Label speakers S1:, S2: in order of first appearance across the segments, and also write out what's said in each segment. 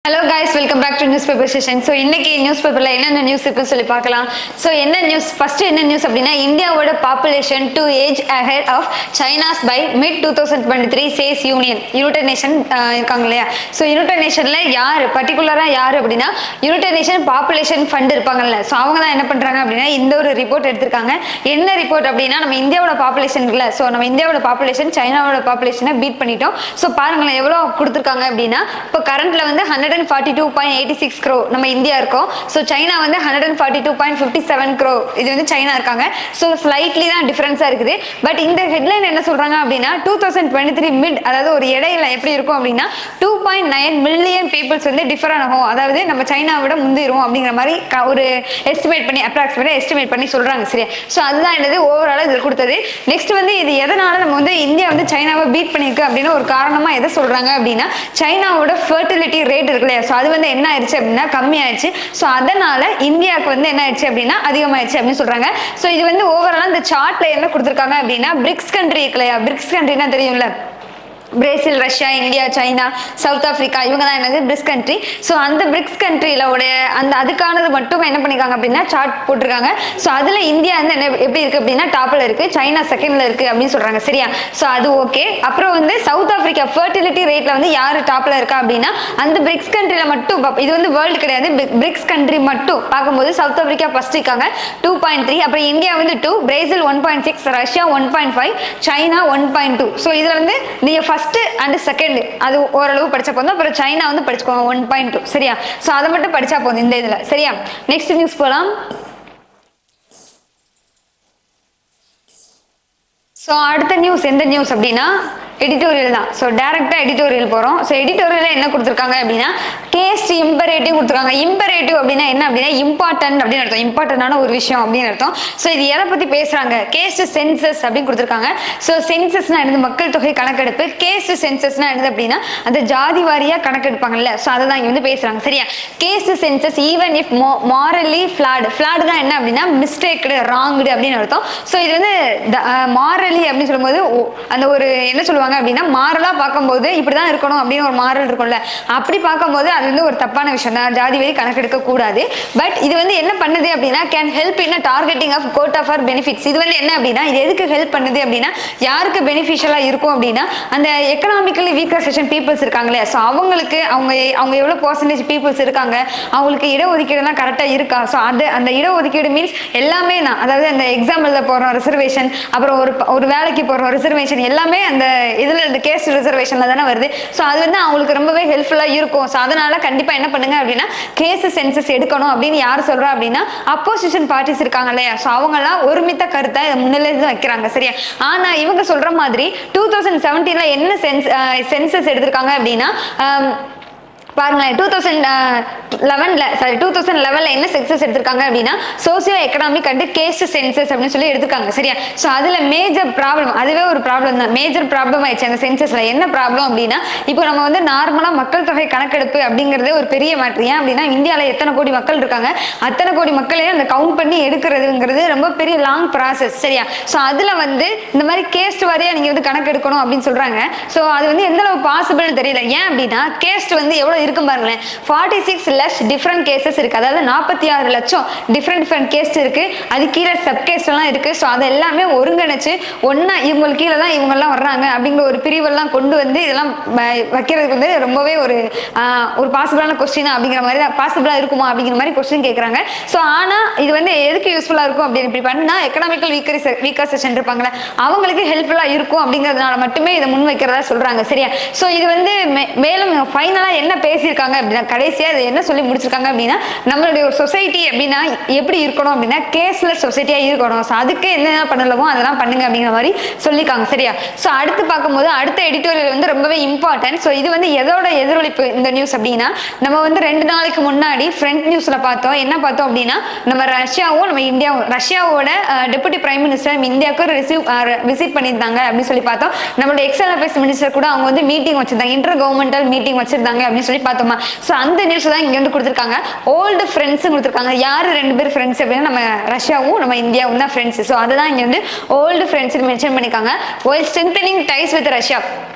S1: Hello guys welcome back to newspaper session so இன்னைக்கு news பேப்பரில் என்னென்ன news இருக்குன்னு சொல்லி பார்க்கலாம் ஸோ என்ன நியூஸ் ஃபர்ஸ்ட் என்ன நியூஸ் அப்படின்னா இந்தியாவோட population to edge ahead of China's by mid two thousand twenty three says union united nation இருக்காங்க இல்லையா ஸோ யுனைடெட் நேஷனில் யார் பர்டிகுலராக யார் அப்படின்னா யுனைடெட் நேஷன் பாப்புலேஷன் ஃபண்ட் இருப்பாங்கல்ல ஸோ அவங்க தான் என்ன பண்ணுறாங்க அப்படின்னா இந்த ஒரு ரிப்போர்ட் எடுத்திருக்காங்க என்ன ரிப்போர்ட் அப்படின்னா நம்ம இந்தியாவோட பாப்புலேஷன் இருக்குல்ல ஸோ நம்ம இந்தியாவோட பாப்புலேஷன் சைனாவோட பாப்புலேஷனை பீட் பண்ணிட்டோம் ஸோ பாருங்களேன் எவ்வளோ கொடுத்துருக்காங்க அப்படின்னா இப்போ கரண்ட்ல வந்து hundred and forty two point eighty six crore நம்ம இந்தியா இருக்கோம் ஸோ சைனா வந்து hundred and forty two point fifty seven crore இது வந்து சைனா இருக்காங்க ஸோ ஸ்லைட்லி தான் டிஃப்ரென்ஸாக இருக்குது பட் இந்த ஹெட்லைன் என்ன சொல்றாங்க அப்படின்னா two thousand twenty three mid அதாவது ஒரு இடையில எப்படி இருக்கும் அப்படின்னா two point nine million peoples வந்து டிஃபர் ஆகும் அதாவது நம்ம சைனாவை விட முந்திரும் அப்படிங்கிற மாதிரி க- ஒரு எஸ்டிமேட் பண்ணி அப்ராக்சிமேட்டாக எஸ்டிமேட் பண்ணி சொல்றாங்க சரியா ஸோ அதுதான் என்னது ஓவராலாக இதில் கொடுத்தது நெக்ஸ்ட் வந்து இது எதனால நம்ம வந்து இந்தியா வந்து சைனாவை பீட் பண்ணியிருக்கு அப்படின்னு ஒரு காரணமா எதை சொல்றாங்க அப்படின்னா சைனாவோட ஃபர்டிலிட்டி ரேட் இருக்கு இல்லையா ஸோ அது வந்து என்ன ஆயிடுச்சு அப்படின்னா கம்மியாயிடுச்சு ஸோ அதனால இந்தியாவுக்கு வந்து என்ன ஆயிடுச்சு அப்படின்னா அதிகமாயிடுச்சு அப்படின்னு சொல்றாங்க ஸோ இது வந்து ஓவராலாக இந்த சார்ட்ல என்ன கொடுத்துருக்காங்க அப்படின்னா பிரிக்ஸ் கண்ட்ரி இருக்கு இல்லையா பிரிக்ஸ் கண்ட்ரினா தெரியும்ல Brazil Russia India China South Africa இவங்க தான் என்னது பிரிக்ஸ் கண்ட்ரி ஸோ அந்த பிரிக்ஸ் கண்ட்ரியில உடைய அந்த அதுக்கானது மட்டும் என்ன பண்ணிருக்காங்க அப்படின்னா சார்ட் போட்டிருக்காங்க ஸோ அதில் இந்தியா வந்து என்ன எப்படி இருக்கு அப்படின்னா டாப்ல இருக்கு சைனா செகண்ட்ல இருக்கு அப்படின்னு சொல்றாங்க சரியா ஸோ அது ஓகே அப்புறம் வந்து சவுத் ஆப்பிரிக்கா ஃபர்டிலிட்டி ரேட்ல வந்து யார் டாப்ல இருக்கா அப்படின்னா அந்த பிரிக்ஸ் கண்ட்ரியில மட்டும் பாப்போம். இது வந்து வேர்ல்டு கிடையாது பிரிக்ஸ் கண்ட்ரி மட்டும் பார்க்கும்போது சவுத் ஆப்பிரிக்கா ஃபர்ஸ்ட் இருக்காங்க டூ பாயிண்ட் த்ரீ அப்புறம் இந்தியா வந்து two Brazil one point six Russia one point five China one point two so இதில் வந்து நீங்கள் ஃபர்ஸ்ட் அண்ட் செகண்ட் அது ஓரளவு படிச்சா போதும் அப்புறம் சைனா வந்து படிச்சுக்கோங்க ஒன் பாயிண்ட் டூ சரியா ஸோ அதை மட்டும் படிச்சா போதும் இந்த இதில் சரியா நெக்ஸ்ட் நியூஸ் போகலாம் ஸோ அடுத்த நியூஸ் எந்த நியூஸ் அப்படின்னா எடிட்டோரியல் தான் ஸோ டேரெக்டாக எடிட்டோரியல் போகிறோம் ஸோ எடிட்டோரியலில் என்ன கொடுத்துருக்காங்க அப்படின்னா கேஸ்ட் இம்பரேட்டிவ் கொடுத்துருக்காங்க இம்பரேட்டிவ் அப்படின்னா என்ன அப்படின்னா இம்பார்ட்டன்ட் அப்படின்னு அர்த்தம் இம்பார்ட்டண்டான ஒரு விஷயம் அப்படின்னு அர்த்தம் ஸோ இது எதை பற்றி பேசுகிறாங்க கேஸ்ட் சென்சஸ் அப்படின்னு கொடுத்துருக்காங்க ஸோ சென்சஸ்னா என்னது மக்கள் தொகை கணக்கெடுப்பு கேஸ்ட் சென்சஸ்னா என்னது அப்படின்னா அந்த ஜாதி வாரியாக கணக்கெடுப்பாங்கல்ல ஸோ அதை தான் இங்கே வந்து பேசுகிறாங்க சரியா caste census even if morally flawed flawed தான் என்ன அப்படின்னா மிஸ்டேக்டு ராங்டு அப்படின்னு அர்த்தம் ஸோ இது வந்து மாரலி அப்படின்னு சொல்லும்போது ஓ- அந்த ஒரு என்ன சொல்லுவாங்க அப்படின்னா மாரலா பார்க்கும்போது இப்படி தான் இருக்கணும் அப்படின்னு ஒரு மாரல் இருக்கும்ல அப்படி பார்க்கும்போது அது வந்து ஒரு தப்பான விஷயம் தான் ஜாதி வரி கணக்கெடுக்க கூடாது பட் இது வந்து என்ன பண்ணுது அப்படின்னா can help in targeting of code of or benefits இது வந்து என்ன அப்படின்னா இது எதுக்கு ஹெல்ப் பண்ணுது அப்படின்னா யாருக்கு பெனிஃபிஷியலாக இருக்கும் அப்படின்னா அந்த எக்கனாமிக்கலி வீக்கர் செஷன் பீப்புள்ஸ் இருக்காங்களே ஸோ அவங்களுக்கு அவங்க அவங்க எவ்வளோ பர்சன்டேஜ் பீப்புள்ஸ் இருக்காங்க அவங்களுக்கு இடஒதுக்கீடுலாம் கரெக்டாக இருக்கா ஸோ அது அந்த இடஒதுக்கீடு மீன்ஸ் எல்லாமே தான் அதாவது அந்த எக்ஸாம் எழுத போகிறோம் ரிசர்வேஷன் அப்புறம் ஒரு ப- ஒரு வேலைக்கு போகிறோம் ரிசர்வேஷன் எல்லாமே அந்த இதில் இந்த கேஸ் ரிசர்வேஷனில் தானே வருது ஸோ அது வந்து அவங்களுக்கு ரொம்பவே ஹெல்ப்ஃபுல்லாக இருக்கும் ஸோ அதனால கண்டிப்பாக என்ன பண்ணுங்க அப்படின்னா கேஸ் சென்சஸ் எடுக்கணும் அப்படின்னு யார் சொல்றா அப்படின்னா அப்போசிஷன் பார்ட்டிஸ் இருக்காங்க இல்லையா ஸோ அவங்கெல்லாம் ஒருமித்த கருத்தை இதை முன்னிலையில் வைக்கிறாங்க சரியா ஆனா இவங்க சொல்ற மாதிரி டூ தௌசண்ட் செவன்டீன்ல என்ன சென்ஸ் சென்சஸ் எடுத்திருக்காங்க அப்படின்னா ஆம், பாருங்களேன் டூ தௌசண்ட் லெவனில் சாரி டூ தௌசண்ட் லெவனில் என்ன சென்சஸ் எடுத்திருக்காங்க அப்படின்னா socio economic and caste census அப்படின்னு சொல்லி எடுத்திருக்காங்க சரியா ஸோ அதில் மேஜர் ப்ராப்ளம் அதுவே ஒரு ப்ராப்ளம் தான் மேஜர் ப்ராப்ளம் ஆயிடுச்சு அந்த சென்சஸில் என்ன ப்ராப்ளம் அப்படின்னா இப்போ நம்ம வந்து நார்மலாக மக்கள் தொகை கணக்கெடுப்பு அப்படிங்கிறதே ஒரு பெரிய மேட்ரு ஏன் அப்படின்னா இந்தியாவில் எத்தனை கோடி மக்கள் இருக்காங்க அத்தனை கோடி மக்களையும் அந்த கவுண்ட் பண்ணி எடுக்கிறதுங்கிறது ரொம்ப பெரிய லாங் ப்ராசஸ் சரியா ஸோ அதில் வந்து இந்த மாதிரி கேஸ்ட் வாரியாக நீங்கள் வந்து கணக்கு எடுக்கணும் அப்படின்னு சொல்கிறாங்க ஸோ அது வந்து எந்த அளவு பாசிபிள் தெரியல ஏன் அப்படின்னா கேஸ்ட் வந்து எவ்வளோ இருக்கும் பாருங்களேன் ஃபார்ட்டி சிக்ஸ் லட்ச டிஃப்ரெண்ட் கேசஸ் இருக்குது அதாவது நாற்பத்தி ஆறு லட்சம் டிஃப்ரெண்ட் டிஃப்ரெண்ட் கேஸ்ட் இருக்குது அது கீழே சப் கேஸ்ட்லாம் இருக்குது ஸோ அது எல்லாமே ஒருங்கிணைச்சு ஒன்றா இவங்களுக்கு கீழே தான் இவங்கெல்லாம் வர்றாங்க அப்படிங்கிற ஒரு பிரிவெல்லாம் கொண்டு வந்து இதெல்லாம் வ- வைக்கிறதுக்கு வந்து ரொம்பவே ஒரு ஆஹ், ஒரு பாசிபிளான கொஸ்டின் அப்படிங்கிற மாதிரி தான் பாசிபிளாக இருக்குமா அப்படிங்கிற மாதிரி கொஸ்டின் கேட்குறாங்க ஸோ ஆனால் இது வந்து எதுக்கு யூஸ்ஃபுல்லாக இருக்கும் அப்படின்னு இப்படி பண்ணா எக்கனாமிக்கல் வீக்கர் வீக்கர் செஷன் இருப்பாங்களே அவங்களுக்கு ஹெல்ப்ஃபுல்லாக இருக்கும் அப்படிங்கிறதுனால மட்டுமே இதை முன் வைக்கிறதா சொல்கிறாங்க சரியா ஸோ இது வந்து மே- மேலும் ஃபைனலாக என்ன பேசியிருக்காங்க அப்படின்னா கடைசியாக இது என்ன சொல்லி முடிச்சிருக்காங்க அப்படின்னா நம்மளுடைய ஒரு சொசைட்டி அப்படின்னா எப்படி இருக்கணும் அப்படின்னா கேஸ்லெஸ் சொசைட்டியாக இருக்கணும் ஸோ அதுக்கு என்னென்ன பண்ணலமோ அதெல்லாம் பண்ணுங்க அப்படிங்கிற மாதிரி சொல்லியிருக்காங்க சரியா ஸோ அடுத்து பார்க்கும்போது அடுத்த எடிட்டோரியல் வந்து ரொம்பவே இம்பார்ட்டன்ட் ஸோ இது வந்து எதோட எதிரொலிப்பு இந்த நியூஸ் அப்படின்னா நம்ம வந்து ரெண்டு நாளைக்கு முன்னாடி ஃப்ரண்ட் நியூஸில் பார்த்தோம் என்ன பார்த்தோம் அப்படின்னா நம்ம ரஷ்யாவும் நம்ம இந்தியாவும் ரஷ்யாவோட டெபுட்டி பிரைம் மினிஸ்டர் நம்ம இந்தியாவுக்கு ரிசீவ் விசிட் பண்ணியிருந்தாங்க அப்படின்னு சொல்லி பார்த்தோம் நம்மளோட எக்ஸல் அஃபேர்ஸ் மினிஸ்டர் கூட அவங்க வந்து மீட்டிங் வச்சிருந்தாங்க இன்டர் கவர்மெண்டல் மீட்டிங் வச்சிருந்தாங்க அப்படின்னு சொல்லி பார்த்தோமா ஸோ அந்த நியூஸ் தான் இங்கே வந்து கொடுத்துருக்காங்க ஓல்டு ஃப்ரெண்ட்ஸ் கொடுத்துருக்காங்க யார் ரெண்டு பேர் ஃப்ரெண்ட்ஸ் அப்படின்னா நம்ம ரஷ்யாவும் நம்ம இந்தியாவும் தான் ஃப்ரெண்ட்ஸ் ஸோ அதை தான் இங்கே வந்து ஓல்டு ஃப்ரெண்ட்ஸ் மென்ஷன் பண்ணியிருக்காங்க while strengthening ties with Russia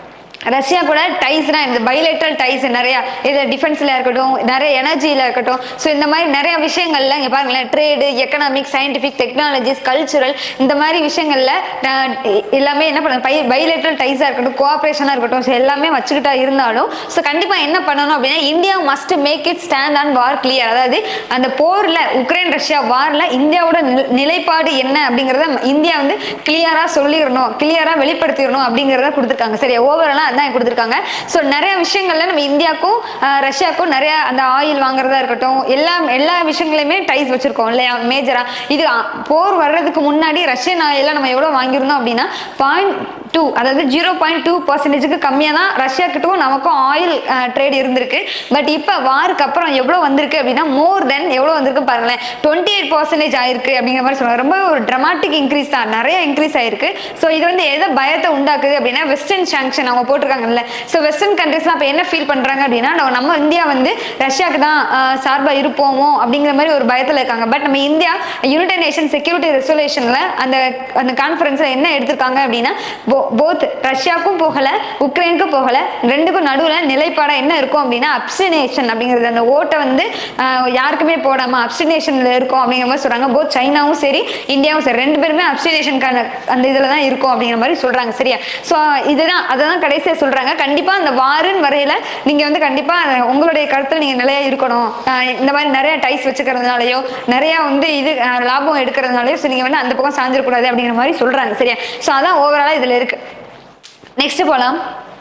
S1: Russia கூட டைஸ்னா இந்த பைலேட்ரல் டைஸ் நிறைய இது டிஃபென்ஸில் இருக்கட்டும் நிறைய எனர்ஜியில் இருக்கட்டும் ஸோ இந்த மாதிரி நிறைய விஷயங்கள்ல இங்கே பாருங்களேன் trade economic scientific technologies cultural இந்த மாதிரி விஷயங்கள்ல அஹ், எல்லாமே என்ன பண்ண பை பைலேட்ரல் டைஸாக இருக்கட்டும் கோஆப்ரேஷனாக இருக்கட்டும் ஸோ எல்லாமே வச்சுக்கிட்டா இருந்தாலும் ஸோ கண்டிப்பாக என்ன பண்ணணும் அப்படின்னா India must make it stand on war clear அதாவது அந்த போரில் உக்ரைன் ரஷ்யா வாரில் இந்தியாவோட நில- நிலைப்பாடு என்ன அப்படிங்கிறத இந்தியா வந்து கிளியராக சொல்லிடணும் கிளியராக வெளிப்படுத்திடணும் அப்படிங்கிறத கொடுத்துருக்காங்க சரியா ஓவராலாக அதான் கொடுத்துருக்காங்க ஸோ நிறைய விஷயங்கள்ல நம்ம இந்தியாவுக்கும் அஹ், ரஷ்யாவுக்கும் நிறைய அந்த ஆயில் வாங்குறதா இருக்கட்டும் எல்லா எல்லா விஷயங்களையுமே டைஸ் வச்சிருக்கோம் இல்லையா மேஜரா இது அ, போர் வர்றதுக்கு முன்னாடி ரஷ்யன் ஆயில நம்ம எவ்வளோ வாங்கியிருந்தோம் அப்படின்னா பாயிண்ட் டூ அதாவது ஜீரோ பாயிண்ட் டூ பர்சன்டேஜுக்கு கம்மியாக தான் ரஷ்யா கிட்டவும் நமக்கும் ஆயில் ட்ரேட் இருந்திருக்கு பட் இப்போ வாருக்கு அப்புறம் எவ்வளோ வந்திருக்கு அப்படின்னா மோர் தென் எவ்வளோ வந்திருக்கு பாருங்களேன் டுவெண்ட்டி எயிட் பர்சன்டேஜ் ஆயிருக்கு அப்படிங்கிற மாதிரி சொல்லுவாங்க ரொம்ப ஒரு ட்ரமாட்டிக் இன்க்ரீஸ் தான் நிறைய இன்க்ரீஸ் ஆயிருக்கு ஸோ இது வந்து எதை பயத்தை உண்டாக்குது அப்படின்னா வெஸ்டர்ன் சாங்ஷன் அவங்க போட்டிருக்காங்கல்ல ஸோ வெஸ்டர்ன் கண்ட்ரீஸ்லாம் இப்போ என்ன ஃபீல் பண்ணுறாங்க அப்படின்னா நம்ம- நம்ம இந்தியா வந்து ரஷ்யாவுக்கு தான் சார்பாக இருப்போமோ அப்படிங்கிற மாதிரி ஒரு பயத்தில் இருக்காங்க பட் நம்ம இந்தியா யுனைடெட் நேஷன் செக்யூரிட்டி ரெசல்யூஷனில் அந்த அந்த கான்ஃபரன்ஸில் என்ன எடுத்திருக்காங்க அப்படின்னா போத் ரஷ்யாவுக்கும் போகலை உக்ரைனுக்கும் போகலை ரெண்டுக்கும் நடுவில் நிலைப்பாடாக என்ன இருக்கும் அப்படின்னா அப்சினேஷன் அப்படிங்கிறது அந்த ஓட்டை வந்து ஆஹ், யாருக்குமே போடாமல் அப்சினேஷனில் இருக்கும் அப்படிங்கிற மாதிரி சொல்கிறாங்க போத் சைனாவும் சரி இந்தியாவும் சரி ரெண்டு பேருமே அப்சினேஷனுக்கான அந்த இதில் தான் இருக்கும் அப்படிங்கிற மாதிரி சொல்கிறாங்க சரியா ஸோ இதுதான் அதை தான் கடைசியாக சொல்கிறாங்க கண்டிப்பாக அந்த வாருன்னு வரையில் நீங்கள் வந்து கண்டிப்பாக உங்களுடைய கருத்தில் நீங்கள் நிலையாக இருக்கணும் ஆஹ், இந்த மாதிரி நிறைய டைஸ் வச்சுக்கிறதுனாலயோ நிறையா வந்து இது ஆஹ், லாபம் எடுக்கிறதுனாலயோ ஸோ நீங்கள் வந்து அந்த பக்கம் சாஞ்சிடக்கூடாது அப்படிங்கிற மாதிரி சொல்கிறாங்க சரியா ஸோ அதான் ஓவராலாக இதில் இருக்கு நெக்ஸ்ட் போகலாம்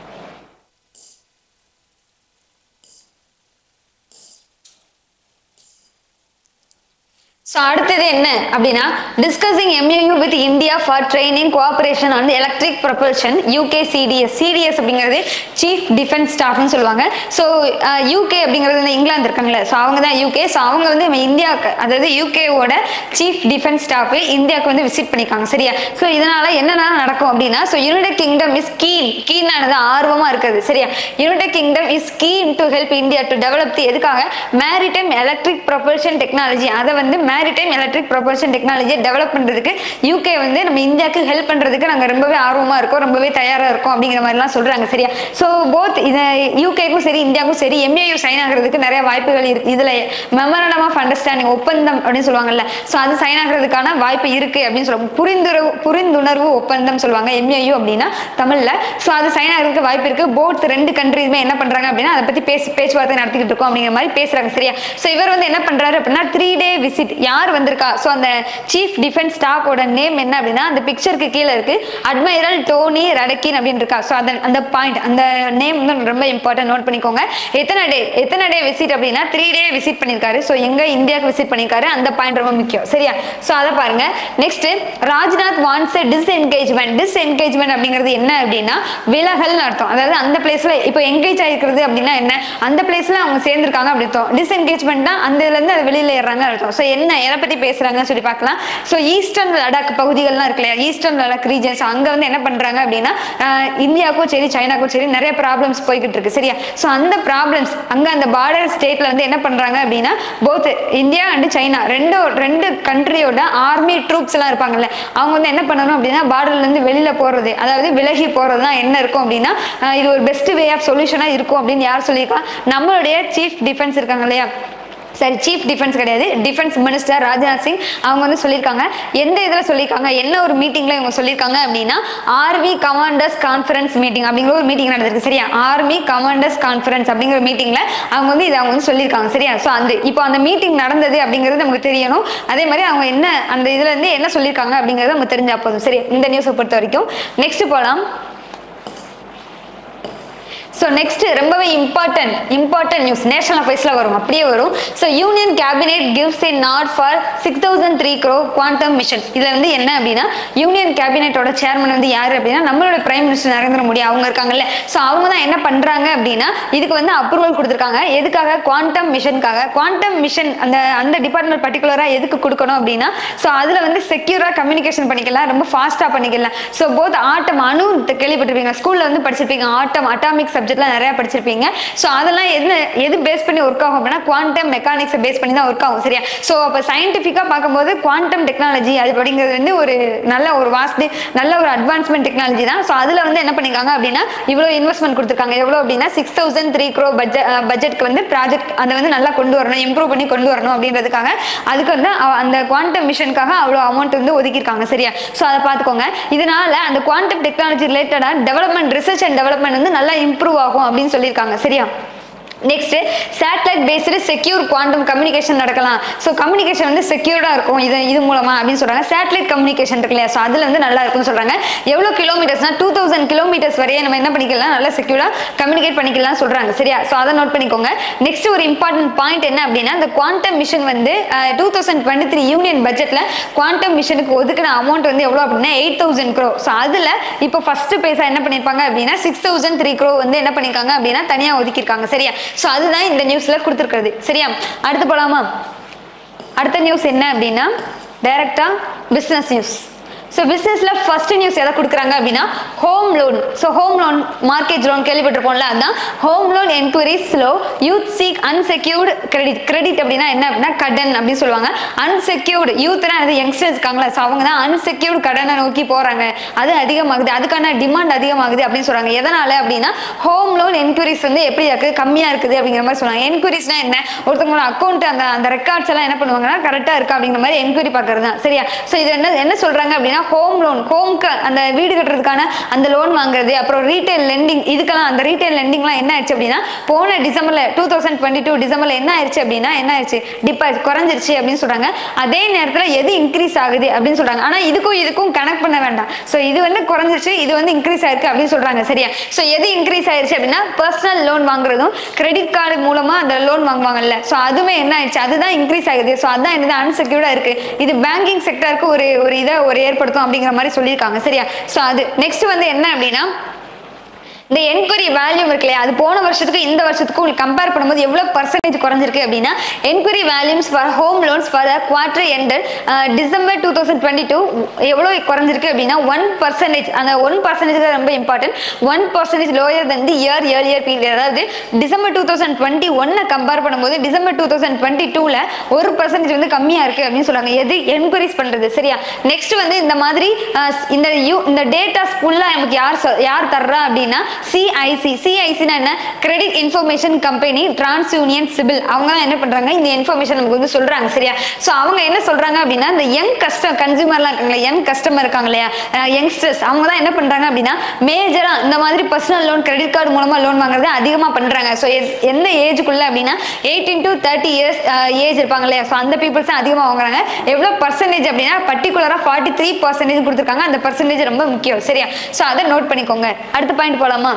S1: ஸோ அடுத்தது என்ன அப்படின்னா discussing MoU with India for training cooperation on electric propulsion UK CDS CDS அப்படிங்கிறது சீஃப் டிஃபென்ஸ் ஸ்டாஃப்னு சொல்லுவாங்க ஸோ யூகே அப்படிங்கிறது இந்த இங்கிலாந்து இருக்காங்களே ஸோ அவங்க தான் யூகே ஸோ அவங்க வந்து நம்ம இந்தியாவுக்கு அதாவது யூகேவோட சீஃப் டிஃபென்ஸ் ஸ்டாஃப் இந்தியாவுக்கு வந்து விசிட் பண்ணிக்காங்க சரியா ஸோ இதனால என்னென்ன நடக்கும் அப்படின்னா so united kingdom is keen கீனானது ஆர்வமாக இருக்குது சரியா united kingdom is keen to help India to develop the எதுக்காக மேரிடைம் எலக்ட்ரிக் ப்ரொபல்ஷன் டெக்னாலஜி அதை வந்து மேரிடைம் எலக்ட்ரிக் ப்ரொபல்ஷன் டெக்னாலஜியை டெவலப் பண்ணுறதுக்கு யூகே வந்து நம்ம இந்தியாவுக்கு ஹெல்ப் பண்ணுறதுக்கு நாங்கள் ரொம்பவே ஆர்வமாக இருக்கோம் ரொம்பவே தயாராக இருக்கோம் அப்படிங்கிற மாதிரிலாம் சொல்கிறாங்க சரியா ஸோ போத் இதை யூகேக்கும் சரி இந்தியாவுக்கும் சரி எம்ஏயு சைன் ஆகிறதுக்கு நிறைய வாய்ப்புகள் இருக்கு இதில் மெமரண்டம் ஆஃப் அண்டர்ஸ்டாண்டிங் ஒப்பந்தம் அப்படின்னு சொல்லுவாங்கல்ல ஸோ அது சைன் ஆகிறதுக்கான வாய்ப்பு இருக்குது அப்படின்னு சொல்லுவாங்க புரிந்துணர்வு புரிந்துணர்வு ஒப்பந்தம் சொல்லுவாங்க எம்ஏயு அப்படின்னா தமிழில் ஸோ அது சைன் ஆகிறதுக்கு வாய்ப்பு இருக்குது போத் ரெண்டு கண்ட்ரிஸுமே என்ன பண்ணுறாங்க அப்படின்னா அதை பற்றி பேசி பேச்சுவார்த்தை நடத்திக்கிட்டு இருக்கோம் அப்படிங்கிற மாதிரி பேசுகிறாங்க சரியா ஸோ இவர் வந்து என்ன பண்ணுறாரு அப்படின்னா த்ரீ டே விசிட் யார் வந்திருக்கா ஸோ அந்த சீஃப் டிஃபென்ஸ் ஸ்டாஃபோட நேம் என்ன அப்படின்னா அந்த பிக்சருக்கு கீழே இருக்கு அட்மைரல் டோனி ரடக்கின் அப்படின்னு இருக்கா ஸோ அந்த அந்த பாயிண்ட் அந்த நேம் வந்து ரொம்ப இம்பார்ட்டன்ட் நோட் பண்ணிக்கோங்க எத்தனை டே எத்தனை டே விசிட் அப்படின்னா த்ரீ டே விசிட் பண்ணியிருக்காரு ஸோ எங்க இந்தியாவுக்கு விசிட் பண்ணியிருக்காரு அந்த பாயிண்ட் ரொம்ப முக்கியம் சரியா ஸோ அதை பாருங்க next Rajnath warns disengagement disengagement அப்படிங்கிறது என்ன அப்படின்னா விலகல்னு அர்த்தம் அதாவது அந்த பிளேஸ்ல இப்போ என்கேஜ் ஆயிருக்கிறது அப்படின்னா என்ன அந்த பிளேஸ்ல அவங்க சேர்ந்திருக்காங்க அப்படி அர்த்தம் டிஸ்என்கேஜ்மெண்ட் தான் அந்த இதுல இருந்து அது வெளியில ஏறாங்க அர்த்தம் ஸோ என்ன எதை பத்தி பேசுறாங்கன்னு சொல்லி பார்க்கலாம் ஸோ ஈஸ்டர்ன் லடாக் பகுதிகள்லாம் இருக்கு இல்லையா ஈஸ்டர்ன் லடாக் ரீஜன்ஸ் அங்க வந்து என்ன பண்றாங்க அப்படின்னா ஆஹ், இந்தியாவுக்கும் சரி சைனாக்கும் சரி நிறைய ப்ராப்ளம்ஸ் போய்கிட்டு இருக்கு சரியா ஸோ அந்த ப்ராப்ளம்ஸ் அங்க அந்த பார்டர் ஸ்டேட்ல வந்து என்ன பண்றாங்க அப்படின்னா போத் இந்தியா அண்ட் சைனா ரெண்டு ரெண்டு கண்ட்ரியோட ஆர்மி ட்ரூப்ஸ் எல்லாம் இருப்பாங்கல்ல அவங்க வந்து என்ன பண்ணணும் அப்படின்னா பார்டர்ல இருந்து வெளியில போறது அதாவது விலகி போறது தான் என்ன இருக்கும் அப்படின்னா ஆஹ், இது ஒரு பெஸ்ட் வே ஆஃப் சொல்யூஷனா இருக்கும் அப்படின்னு யார் சொல்லியிருக்கா நம்மளுடைய சீஃப் டிஃபென்ஸ் இருக்காங்க இல்லையா சரி சீஃப் டிஃபென்ஸ் கிடையாது டிஃபென்ஸ் மினிஸ்டர் ராஜ்நாத் சிங் அவங்க வந்து சொல்லியிருக்காங்க எந்த இதில் சொல்லியிருக்காங்க என்ன ஒரு மீட்டிங்கில் இவங்க சொல்லியிருக்காங்க அப்படின்னா ஆர்மி கமாண்டர்ஸ் கான்ஃபரன்ஸ் மீட்டிங் அப்படிங்கிற ஒரு மீட்டிங் நடந்திருக்கு சரியா ஆர்மி கமாண்டர்ஸ் கான்ஃபரன்ஸ் அப்படிங்கிற மீட்டிங்கில் அவங்க வந்து இதை அவங்க வந்து சொல்லியிருக்காங்க சரியா ஸோ அந்த இப்போ அந்த மீட்டிங் நடந்தது அப்படிங்கிறது நமக்கு தெரியணும் அதே மாதிரி அவங்க என்ன அந்த இதுல இருந்து என்ன சொல்லியிருக்காங்க அப்படிங்கிறது நம்ம தெரிஞ்சா போதும் சரி இந்த நியூஸை பொறுத்த வரைக்கும் நெக்ஸ்ட் போகலாம் ஸோ நெக்ஸ்ட் ரொம்பவே இம்பார்ட்டன்ட் இம்பார்ட்டன்ட் நியூஸ் நேஷனல் அஃபேர்ஸில் வரும் அப்படியே வரும் so union cabinet gives a nod for six thousand three crore quantum mission இதில் வந்து என்ன அப்படின்னா யூனியன் கேபினெட்டோட சேர்மன் வந்து யார் அப்படின்னா நம்மளோட பிரைம் மினிஸ்டர் நரேந்திர மோடி அவங்க இருக்காங்கல்ல ஸோ அவங்க தான் என்ன பண்ணுறாங்க அப்படின்னா இதுக்கு வந்து அப்ரூவல் கொடுத்துருக்காங்க எதுக்காக குவாண்டம் மிஷனுக்காக குவாண்டம் மிஷன் அந்த அந்த டிபார்ட்மெண்ட் பர்டிகுலராக எதுக்கு கொடுக்கணும் அப்படின்னா ஸோ அதில் வந்து செக்யூராக கம்யூனிகேஷன் பண்ணிக்கலாம் ரொம்ப ஃபாஸ்ட்டாக பண்ணிக்கலாம் ஸோ போத் ஆட்டம் அணு கேள்விப்பட்டிருப்பீங்க ஸ்கூலில் வந்து படிச்சிருப்பீங்க ஆட்டம் அட்டாமிக் சப்ஜெக்ட்லாம் நிறைய படிச்சிருப்பீங்க ஸோ அதெல்லாம் எது எது பேஸ் பண்ணி ஒர்க் ஆகும் அப்படின்னா குவாண்டம் மெக்கானிக்ஸை பேஸ் பண்ணி தான் ஒர்க் ஆகும் சரியா ஸோ அப்போ சயின்டிஃபிக்காக பார்க்கும்போது குவாண்டம் டெக்னாலஜி அது அப்படிங்கிறது வந்து ஒரு நல்ல ஒரு வாஸ்ட் நல்ல ஒரு அட்வான்ஸ்மெண்ட் டெக்னாலஜி தான் ஸோ அதில் வந்து என்ன பண்ணிருக்காங்க அப்படின்னா இவ்வளோ இன்வெஸ்ட்மெண்ட் கொடுத்துருக்காங்க எவ்வளோ அப்படின்னா six thousand three crore budget பட்ஜெட்க்கு வந்து ப்ராஜெக்ட் அதை வந்து நல்லா கொண்டு வரணும் இம்ப்ரூவ் பண்ணி கொண்டு வரணும் அப்படின்றதுக்காக அதுக்கு வந்து அவ- அந்த குவாண்டம் மிஷனுக்காக அவ்வளோ அமௌண்ட் வந்து ஒதுக்கியிருக்காங்க சரியா ஸோ அதை பார்த்துக்கோங்க இதனால அந்த குவாண்டம் டெக்னாலஜி ரிலேட்டடாக டெவலப்மெண்ட் ரிசர்ச் அண்ட் டெவலப்மெண்ட் வந்து நல்லா இம்ப்ரூவ் ஆகும் அப்படின்னு சொல்லியிருக்காங்க சரியா next satellite based secure quantum communication நடக்கலாம் ஸோ கம்யூனிகேஷன் வந்து செக்யூர்டாக இருக்கும் இது இது மூலமா அப்படின்னு சொல்றாங்க சேட்டலைட் கம்யூனிகேஷன் இருக்கு இல்லையா ஸோ அதில் வந்து நல்லா இருக்கும்னு சொல்றாங்க எவ்வளோ கிலோமீட்டர்ஸ்னா டூ தௌசண்ட் கிலோமீட்டர்ஸ் வரையே நம்ம என்ன பண்ணிக்கலாம் நல்லா செக்யூர்டாக கம்யூனிகேட் பண்ணிக்கலாம் சொல்றாங்க சரியா ஸோ அதை நோட் பண்ணிக்கோங்க நெக்ஸ்ட் ஒரு இம்பார்ட்டன்ட் பாயிண்ட் என்ன அப்படின்னா இந்த குவாண்டம் மிஷன் வந்து two thousand twenty three union பட்ஜெட்டில் குவாண்டம் மிஷனுக்கு ஒதுக்கின அமௌண்ட் வந்து எவ்வளோ அப்படின்னா எயிட் தௌசண்ட் க்ரோ ஸோ அதில் இப்போ ஃபர்ஸ்ட் பேஸாக என்ன பண்ணியிருப்பாங்க அப்படின்னா சிக்ஸ் தௌசண்ட் த்ரீ க்ரோ வந்து என்ன பண்ணியிருக்காங்க அப்படின்னா தனியாக ஒதுக்கியிருக்காங்க சரியா ஸோ அதுதான் இந்த நியூஸில் கொடுத்துருக்கிறது சரியா அடுத்து போகலாமா அடுத்த நியூஸ் என்ன அப்படின்னா டைரக்டாக பிஸ்னஸ் நியூஸ் ஸோ பிஸ்னஸில் ஃபர்ஸ்ட் நியூஸ் எதை கொடுக்குறாங்க அப்படின்னா home loan so home loan market loan கேள்விப்பட்டிருப்போம்ல அதான் home loan enquiries slow youth seek unsecured credit credit அப்படின்னா என்ன அப்படின்னா கடன் அப்படின்னு சொல்லுவாங்க அன்செக்யூர்டு யூத்னா அது யங்ஸ்டர்ஸ் இருக்காங்களா ஸோ அவங்க தான் அன்செக்யூர்டு கடனை நோக்கி போகிறாங்க அது அதிகமாகுது அதுக்கான டிமாண்ட் அதிகமாகுது அப்படின்னு சொல்கிறாங்க எதனால அப்படின்னா ஹோம் லோன் என்கொயரிஸ் வந்து எப்படி இருக்குது கம்மியாக இருக்குது அப்படிங்கிற மாதிரி சொல்லுவாங்க என்கொயரிஸ்னா என்ன ஒருத்தவங்களோட அக்கௌண்ட் அந்த அந்த ரெக்கார்ட்ஸ் எல்லாம் என்ன பண்ணுவாங்கன்னா கரெக்டாக இருக்கா அப்படிங்கிற மாதிரி என்கொயரி பார்க்கறது தான் சரியா ஸோ இது என்ன என்ன சொல்கிறாங்க அப்படின்னா ஹோம் லோன் ஹோம்க்கு அந்த வீடு கட்டுறதுக்கான அந்த லோன் வாங்குறது அப்புறம் ரீட்டைல் லெண்டிங் இதுக்கெல்லாம் அந்த ரீட்டைல் லெண்டிங்லாம் என்ன ஆயிடுச்சு அப்படின்னா போன டிசம்பர்ல டூ தௌசண்ட் டுவெண்ட்டி டூ டிசம்பர்ல என்ன ஆயிடுச்சு அப்படின்னா என்ன ஆயிடுச்சு டிபாசிட் குறைஞ்சிருச்சு அப்படின்னு சொல்றாங்க அதே நேரத்தில் எது இன்க்ரீஸ் ஆகுது அப்படின்னு சொல்றாங்க ஆனால் இதுக்கும் இதுக்கும் கனெக்ட் பண்ண வேண்டாம் ஸோ இது வந்து குறைஞ்சிருச்சு இது வந்து இன்க்ரீஸ் ஆயிருக்கு அப்படின்னு சொல்றாங்க சரியா ஸோ எது இன்க்ரீஸ் ஆயிருச்சு அப்படின்னா பர்சனல் லோன் வாங்குறதும் கிரெடிட் கார்டு மூலமா அந்த லோன் வாங்குவாங்கல்ல ஸோ அதுவுமே என்ன ஆயிடுச்சு அதுதான் இன்க்ரீஸ் ஆகுது ஸோ அதான் என்னது அன்செக்யூர்டா இருக்கு இது பேங்கிங் செக்டருக்கு ஒரு ஒரு இதை ஒரு ஏற்படுத்தும் அப்படிங்கிற மாதிரி சொல்லியிருக்காங்க சரியா ஸோ அது நெக்ஸ்ட் வந்து என்ன அப்படின்னா இந்த என்கொயரி வேல்யூம் இருக்கு இல்லையா அது போன வருஷத்துக்கு இந்த வருஷத்துக்கும் உங்களுக்கு கம்பேர் பண்ணும்போது எவ்வளோ பர்சன்டேஜ் குறைஞ்சிருக்கு அப்படின்னா enquiry volumes for home loans for quarter ended December two thousand twenty two எவ்வளோ குறைஞ்சிருக்கு அப்படின்னா ஒன் பர்சன்டேஜ் அந்த ஒன் பர்சன்டேஜ் தான் ரொம்ப important one percentage lower than the year year year period அதாவது டிசம்பர் டூ தௌசண்ட் டுவெண்ட்டி ஒன்னை compare பண்ணும்போது December two thousand twenty டூவில் ஒரு பர்சன்டேஜ் வந்து கம்மியாக இருக்குது அப்படின்னு சொல்றாங்க எது என்கொயரிஸ் பண்ணுறது சரியா நெக்ஸ்ட் வந்து இந்த மாதிரி அஹ், இந்த யூ இந்த டேட்டாஸ் ஃபுல்லாக நமக்கு யார் சொ- யார் தர்றா அப்படின்னா சிஐசி சிஐசினா என்ன credit information company TransUnion CIBIL அவங்க தான் என்ன பண்றாங்க இந்த இன்ஃபர்மேஷன் நமக்கு வந்து சொல்றாங்க சரியா ஸோ அவங்க என்ன சொல்றாங்க அப்படின்னா இந்த யங் கஸ்டம் கன்சியூமர்லாம் இருக்காங்களே யங் கஸ்டமர் இருக்காங்க இல்லையா யங்ஸ்டர்ஸ் அவங்க தான் என்ன பண்றாங்க அப்படின்னா மேஜரா இந்த மாதிரி பர்சனல் லோன் கிரெடிட் கார்டு மூலமா லோன் வாங்குறது அதிகமா பண்றாங்க ஸோ எந்த ஏஜுக்குள்ள அப்படின்னா eighteen to thirty years age இருப்பாங்க இல்லையா ஸோ அந்த பீப்புள்ஸ் தான் அதிகமாக வாங்குறாங்க எவ்வளோ பர்சன்டேஜ் அப்படின்னா பர்டிகுலராக ஃபார்ட்டி த்ரீ பர்சன்டேஜ் கொடுத்துருக்காங்க அந்த பர்சன்டேஜ் ரொம்ப முக்கியம் சரியா ஸோ அதை நோட் பண்ணிக்கோங்க அடுத்த பாயிண்ட் போலாமா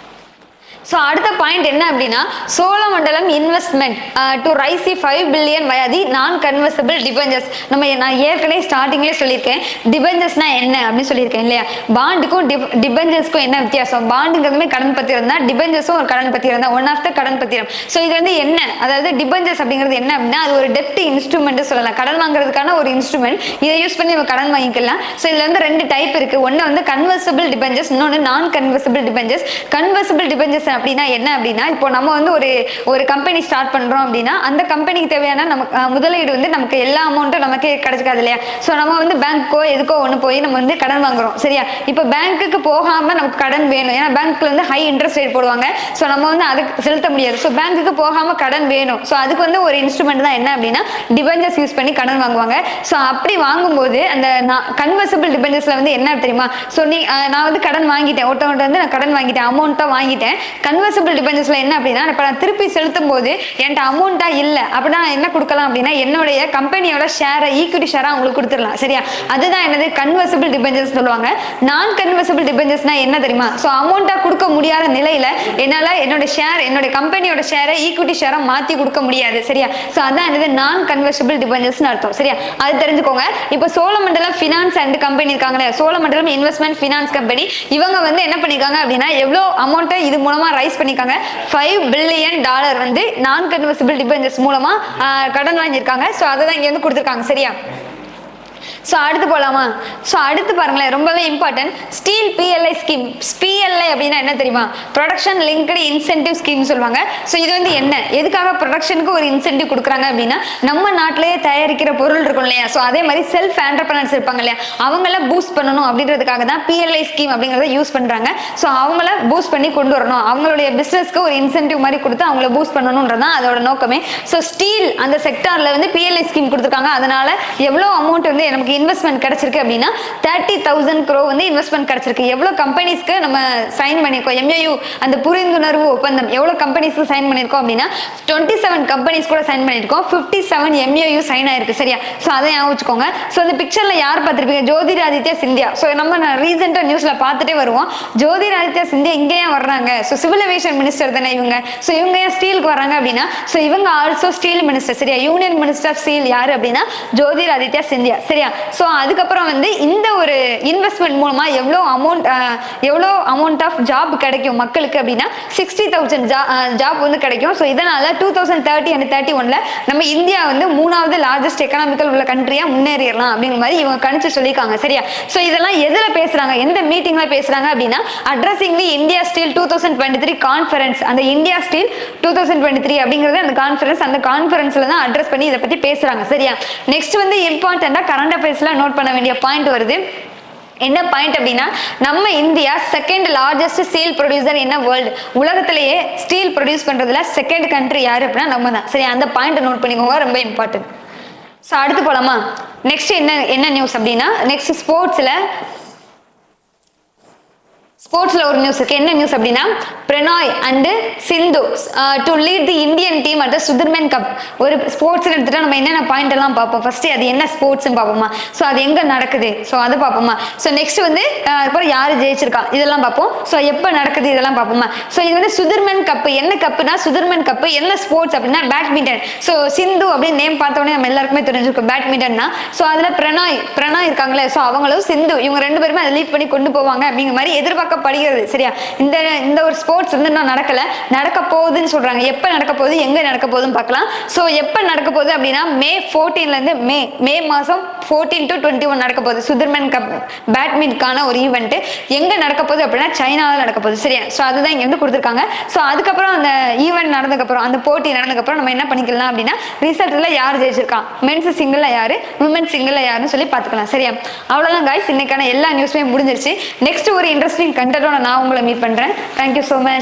S1: ஸோ அடுத்த பாயிண்ட் என்ன அப்படின்னா Cholamandalam investment to raise the five billion via the non convertible debentures நம்ம நான் ஏற்கனவே ஸ்டார்டிங்லேயே சொல்லியிருக்கேன் டிபெஞ்சர்ஸ்னா என்ன அப்படின்னு சொல்லியிருக்கேன் இல்லையா பாண்டுக்கும் டிபெஞ்சர்ஸ்க்கும் என்ன வித்தியாசம் பாண்டுங்கிறதுமே கடன் பத்திரம் தான் டிபெஞ்சர்ஸும் ஒரு கடன் பத்திரம் தான் ஒன் ஆஃப் த கடன் பத்திரம் ஸோ இது வந்து என்ன அதாவது டிபெஞ்சர்ஸ் அப்படிங்கிறது என்ன அப்படின்னா அது ஒரு டெப்ட் இன்ஸ்ட்ருமெண்ட் சொல்லலாம் கடன் வாங்குறதுக்கான ஒரு இன்ஸ்ட்ருமெண்ட் இதை யூஸ் பண்ணி நம்ம கடன் வாங்கிக்கலாம் ஸோ இதுல வந்து ரெண்டு டைப் இருக்கு ஒன்று வந்து கன்வர்சபிள் டிபெஞ்சர்ஸ் இன்னொன்று நான் கன்வர்சபிள் டிபெஞ்சர்ஸ் கன்வர்சபிள் டிபெஞ்சர்ஸ் அப்படின்னா என்ன அப்படின்னா இப்போ நம்ம வந்து ஒரு ஒரு கம்பெனி ஸ்டார்ட் பண்றோம் அப்படின்னா அந்த கம்பெனிக்கு தேவையான நமக்கு அஹ், முதலீடு வந்து நமக்கு எல்லா அமௌண்ட்டும் நமக்கு கிடைச்சிக்காது இல்லையா ஸோ நம்ம வந்து பேங்க்கோ எதுக்கோ ஒன்று போய் நம்ம வந்து கடன் வாங்குறோம் சரியா இப்போ பேங்க்குக்கு போகாம நமக்கு கடன் வேணும் ஏன்னா பேங்க்ல வந்து ஹை இன்ட்ரெஸ்ட் ரேட் போடுவாங்க ஸோ நம்ம வந்து அதுக்கு செலுத்த முடியாது ஸோ பேங்க்குக்கு போகாம கடன் வேணும் ஸோ அதுக்கு வந்து ஒரு இன்ஸ்ட்ருமெண்ட் தான் என்ன அப்படின்னா டிபெஞ்சர்ஸ் யூஸ் பண்ணி கடன் வாங்குவாங்க ஸோ அப்படி வாங்கும்போது அந்த கன்வர்சபிள் டிபெஞ்சர்ஸ்ல வந்து என்ன தெரியுமா ஸோ நீ அஹ், நான் வந்து கடன் வாங்கிட்டேன் ஒருத்தவங்க வந்து நான் கடன் வாங்கிட்டேன் அமௌண்ட்டாக வாங்கிட்டேன் கன்வர்சபிள் டிபெஞ்சர்ஸ்ல என்ன அப்படின்னா இப்போ நான் திருப்பி செலுத்தும் போது என்கிட்ட அமௌண்ட்டா இல்லை அப்படின்னா நான் என்ன கொடுக்கலாம் அப்படின்னா என்னுடைய கம்பெனியோட ஷேரை ஈக்விட்டி ஷேராக உங்களுக்கு கொடுத்துடலாம் சரியா அதுதான் என்னது கன்வர்சபிள் டிபெஞ்சர்ஸ் சொல்லுவாங்க நான் கன்வர்சபிள் டிபெஞ்சர்ஸ்னா என்ன தெரியுமா ஸோ அமௌண்ட்டாக கொடுக்க முடியாத நிலையில என்னால் என்னோட ஷேர் என்னோட கம்பெனியோட ஷேரை ஈக்விட்டி ஷேராக மாற்றி கொடுக்க முடியாது சரியா ஸோ அதான் என்னது நான் கன்வர்சபிள் டிபெஞ்சர்ஸ்னு அர்த்தம் சரியா அது தெரிஞ்சுக்கோங்க இப்போ சோழமண்டலம் ஃபினான்ஸ் அண்ட் கம்பெனி இருக்காங்களே சோழமண்டலம் இன்வெஸ்ட்மெண்ட் ஃபினான்ஸ் கம்பெனி இவங்க வந்து என்ன பண்ணிருக்காங்க அப்படின்னா எவ்வளோ அமௌண்ட்டை இது மூலமா ரைஸ் பண்ணிருக்காங்க ஃபைவ் பில்லியன் டாலர் வந்து நான் கன்வர்சபிள் டிபெஞ்சர்ஸ் மூலமா ஆஹ், கடன் வாங்கியிருக்காங்க ஸோ அதை தான் இங்க வந்து கொடுத்துருக்காங்க சரியா ஸோ அடுத்து போகலாமா ஸோ அடுத்து பாருங்களேன் ரொம்பவே important steel PLI scheme PLI அப்படின்னா என்ன தெரியுமா ப்ரொடக்ஷன் லிங்க்டு இன்சென்டிவ் ஸ்கீம் சொல்லுவாங்க ஸோ இது வந்து என்ன எதுக்காக ப்ரொடக்ஷனுக்கு ஒரு இன்சென்டிவ் கொடுக்குறாங்க அப்படின்னா நம்ம நாட்டிலேயே தயாரிக்கிற பொருள் இருக்கும் இல்லையா ஸோ அதே மாதிரி செல்ஃப் ஆண்டர்பனர்ஸ் இருப்பாங்க இல்லையா அவங்கள பூஸ்ட் பண்ணணும் அப்படின்றதுக்காக தான் பிஎல்ஐ ஸ்கீம் அப்படிங்கிறத யூஸ் பண்ணுறாங்க ஸோ அவங்கள பூஸ்ட் பண்ணி கொண்டு வரணும் அவங்களுடைய பிஸ்னஸ்க்கு ஒரு இன்சென்டிவ் மாதிரி கொடுத்து அவங்கள பூஸ்ட் பண்ணணுன்றது தான் அதோட நோக்கமே ஸோ ஸ்டீல் அந்த செக்டாரில் வந்து பிஎல்ஐ ஸ்கீம் கொடுத்துருக்காங்க அதனால எவ்வளோ அமௌண்ட் வந்து நமக்கு இன்வெஸ்ட்மெண்ட் கிடைச்சிருக்கு அப்படின்னா தேர்ட்டி தௌசண்ட் க்ரோ வந்து இன்வெஸ்ட்மெண்ட் கிடைச்சிருக்கு எவ்வளோ கம்பெனிஸ்க்கு நம்ம சைன் பண்ணியிருக்கோம் எம்ஏயு அந்த புரிந்துணர்வு ஒப்பந்தம் எவ்வளோ கம்பெனிஸ்க்கு சைன் பண்ணியிருக்கோம் அப்படின்னா டுவெண்ட்டி செவன் கம்பெனிஸ் கூட சைன் பண்ணியிருக்கோம் ஃபிஃப்டி செவன் எம்ஏயு சைன் ஆயிருக்கு சரியா ஸோ அதை ஞாபகம் வச்சுக்கோங்க ஸோ இந்த பிக்சரில் யார் பார்த்துருப்பீங்க ஜோதிராதித்யா சிந்தியா ஸோ நம்ம ரீசெண்டாக நியூஸில் பார்த்துட்டே வருவோம் ஜோதிராதித்யா சிந்தியா இங்கே ஏன் வர்றாங்க ஸோ சிவில் ஏவியேஷன் மினிஸ்டர் தானே இவங்க ஸோ இவங்க ஏன் ஸ்டீலுக்கு வராங்க அப்படின்னா ஸோ இவங்க ஆல்சோ ஸ்டீல் மினிஸ்டர் சரியா யூனியன் மினிஸ்டர் ஆஃப் ஸ்டீல் யார் அப்படின்னா ஜோதிராதித்யா சிந்தியா சரியா ஸோ அதுக்கப்புறம் வந்து இந்த ஒரு இன்வெஸ்ட்மெண்ட் மூலமா எவ்வளோ அமௌண்ட் எவ்வளோ அமௌண்ட் ஆஃப் ஜாப் கிடைக்கும் மக்களுக்கு அப்படின்னா சிக்ஸ்டி தௌசண்ட் ஜாப் வந்து கிடைக்கும் ஸோ இதனால two thousand thirty and thirty ஒன்ல நம்ம இந்தியா வந்து மூணாவது லார்ஜஸ்ட் எக்கனாமிக்கல் உள்ள கண்ட்ரியா முன்னேறிடலாம் அப்படிங்கிற மாதிரி இவங்க கணிச்சு சொல்லியிருக்காங்க சரியா ஸோ இதெல்லாம் எதுல பேசுறாங்க எந்த மீட்டிங்ல பேசுறாங்க அப்படின்னா addressing the India steel two thousand twenty three conference அந்த India steel two thousand twenty three அப்படிங்கிறது அந்த கான்ஃபரன்ஸ் அந்த கான்ஃபரன்ஸ்ல தான் அட்ரஸ் பண்ணி இதை பத்தி பேசுறாங்க சரியா நெக்ஸ்ட் வந்து இம்பார்ட்டண்டா கரண்ட் அஃபேர்ஸ்ல நோட் பண்ண வேண்டிய பாயிண்ட் வருது என்ன பாயிண்ட் அப்படின்னா நம்ம India second largest steel producer என்ன வேர்ல்டு உலகத்திலேயே ஸ்டீல் ப்ரொடியூஸ் பண்றதுல செகண்ட் கண்ட்ரி யாரு அப்படின்னா நம்ம தான் சரி அந்த பாயிண்ட் நோட் பண்ணிக்கோங்க ரொம்ப இம்பார்ட்டன்ட் ஸோ அடுத்து போலாமா நெக்ஸ்ட் என்ன என்ன நியூஸ் அப்படின்னா நெக்ஸ்ட் ஸ்போர்ட்ஸ்ல ஸ்போர்ட்ஸ்ல ஒரு நியூஸ் இருக்கு என்ன நியூஸ் அப்படின்னா Prannoy and Sindhu to lead the Indian team at Sudirman cup ஒரு ஸ்போர்ட்ஸ் எடுத்துட்டா நம்ம என்னென்ன பாயிண்ட் எல்லாம் பார்ப்போம் ஃபர்ஸ்ட் அது என்ன ஸ்போர்ட்ஸ்னு பார்ப்போமா ஸோ அது எங்க நடக்குது ஸோ அதை பார்ப்போமா ஸோ நெக்ஸ்ட் வந்து அஹ், அப்புறம் யாரு ஜெயிச்சிருக்கா இதெல்லாம் பார்ப்போம் ஸோ எப்போ நடக்குது இதெல்லாம் பார்ப்போமா ஸோ இது வந்து சுதர்மன் கப் என்ன கப்புனா சுதர்மன் கப் என்ன ஸ்போர்ட்ஸ் அப்படின்னா பேட்மிண்டன் ஸோ சிந்து அப்படின்னு நேம் பார்த்தோன்னே நம்ம எல்லாருக்குமே தெரிஞ்சிருக்கும் பேட்மிண்டன்னா ஸோ அதில் பிரணாய் பிரணாய் இருக்காங்களே ஸோ அவங்களும் சிந்து இவங்க ரெண்டு பேருமே அதை லீட் பண்ணி கொண்டு போவாங்க அப்படிங்கிற மாதிரி எதிர்பார்க்கப்படுகிறது சரியா இந்த இந்த ஒரு ஸ்போர்ட்ஸ் வந்து இன்னும் நடக்கல நடக்க போகுதுன்னு சொல்றாங்க எப்போ நடக்க போகுது எங்க நடக்க போகுதுன்னு பார்க்கலாம் ஸோ எப்போ நடக்க போகுது அப்படின்னா மே 14 ல இருந்து மே மே மாசம் ஃபோர்டீன் டு டுவெண்ட்டி ஒன் நடக்க போகுது சுதர்மன் கப் பேட்மிண்ட்கான ஒரு ஈவெண்ட் எங்க நடக்க போகுது அப்படின்னா சைனாவில் நடக்க போகுது சரியா ஸோ அதுதான் இங்க வந்து கொடுத்துருக்காங்க ஸோ அதுக்கப்புறம் அந்த ஈவெண்ட் நடந்ததுக்கப்புறம் அந்த போட்டி நடந்ததுக்கப்புறம் நம்ம என்ன பண்ணிக்கலாம் அப்படின்னா ரிசல்ட்ல யார் ஜெயிச்சிருக்கா மென்ஸ் சிங்கிள்ல யாரு உமன் சிங்கிள்ல யாருன்னு சொல்லி பார்த்துக்கலாம் சரியா அவ்வளோதான் guys இன்னைக்கான எல்லா நியூஸுமே முடிஞ்சிருச்சு நெக்ஸ்ட் ஒரு இன்ட்ரெஸ்டிங் கண்டென்ட்டோட நான் உங்களை மீட் பண்றேன் தேங்க்யூ ஸோ மச்